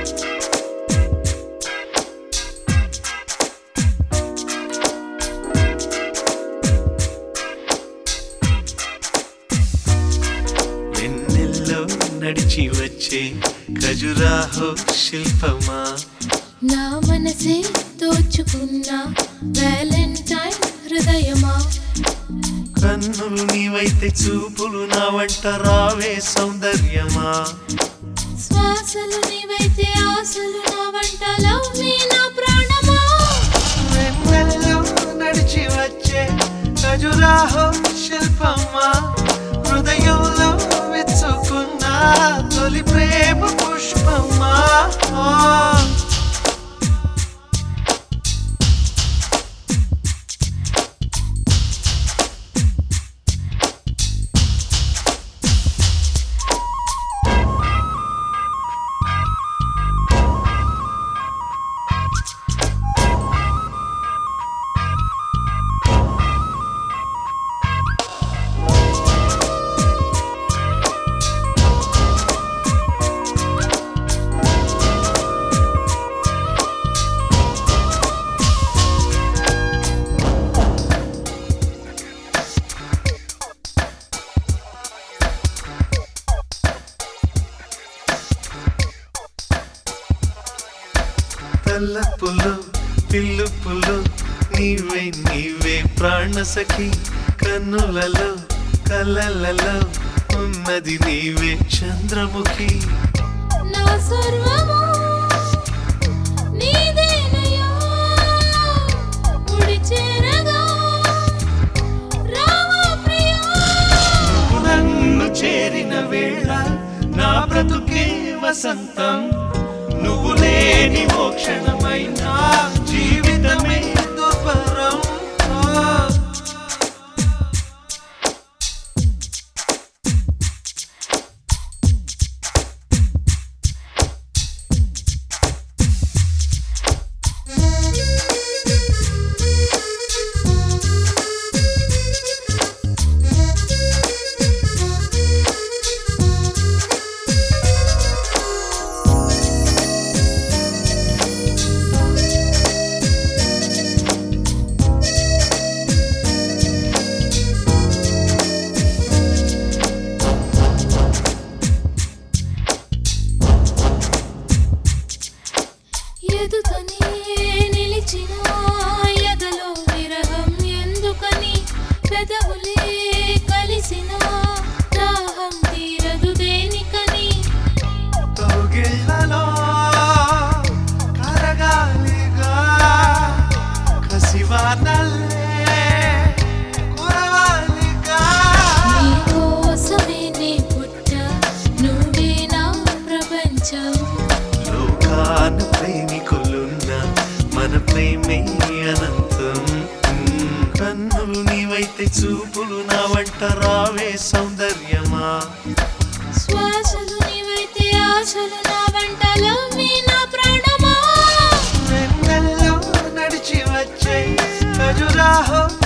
వెన్నెల్లో నడిచి వచ్చే ఖజురాహో శిల్పమా నా మనసే దోచుకున్న వ్యాలంటైన్ హృదయమా కన్నులు నీవైతే చూపులు నా వంట రావే సౌందర్యమా శ్వాసలు నీవైతే ఆశలు నా వంట లవ్ మీ నా ప్రాణమా వెన్నెల్లో నడిచి వచ్చే ఖజురాహో శిల్పమా హృదయంలో విచ్చుకున్న తొలి ప్రేమ పుష్పమా తల్లపులు పిల్లుపులు నీవే నీవే ప్రాణ సఖి కన్నులలో కలలలో ఉన్నది నీవే చంద్రముఖి నా సర్వము నీదేనయ్యా ముడి చేరగా రావా ప్రియా నువ్వు నన్ను చేరిన వేళ నా బ్రతుకే వసంతం నువ్వు లేని మోక్షణమైన జీవితమే దుర్భరం ఆ. ఎదుతనే నిలిచిన ఎదలో విరహం ఎందుకని పెదవులే కలిసిన దాహం తీరదు దేనికని కౌగిళ్ళలో కరగాలిగా కసివానల్లే కురవాలిగా నీ కోసమే నే పుట్ట నువ్వే నా ప్రపంచం లోకాన ప్రేమికులున్న మన ప్రేమే అనంతం మ్మ్. కన్నులు నీవైతే చూపులు నా వంట రావే సౌందర్యమా శ్వాసలు నీవైతే ఆశలు నా వంటలో మీ నా ప్రాణమా వెన్నెల్లో నడిచి వచ్చే ఖజురాహో